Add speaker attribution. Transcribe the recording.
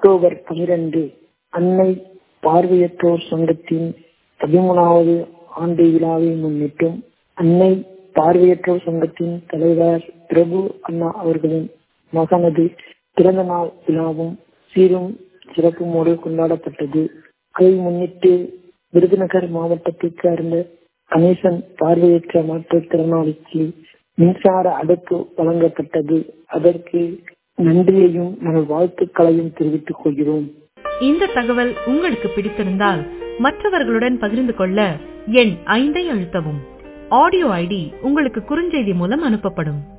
Speaker 1: October பனிரெண்டு அன்னை பார்வையற்றோர் சங்கத்தின் பதிமூணாவது ஆண்டு விழாவை முன்னிட்டும் அன்னை பார்வையற்றோர் சங்கத்தின் தலைவர் பிரபு அண்ணா அவர்களின் மகனது பிறந்த நாள் விழாவும் சீரும் சிறப்புமோடு கொண்டாடப்பட்டது அதை முன்னிட்டு விருதுநகர் மாவட்டத்தைச் சார்ந்த கணேசன் பார்வையற்ற மாற்றுத்திறனாளிக்கு மின்சார அடுப்பு வழங்கப்பட்டது அதற்கு நன்றியையும் நாங்கள் வாழ்த்துக்களையும் தெரிவித்துக் கொள்கிறோம்
Speaker 2: இந்த தகவல் உங்களுக்கு பிடித்திருந்தால் மற்றவர்களுடன் பகிர்ந்து கொள்ள எண் ஐந்தை அழுத்தவும் ஆடியோ ஐடி உங்களுக்கு குறுஞ்செய்தி மூலம் அனுப்பப்படும்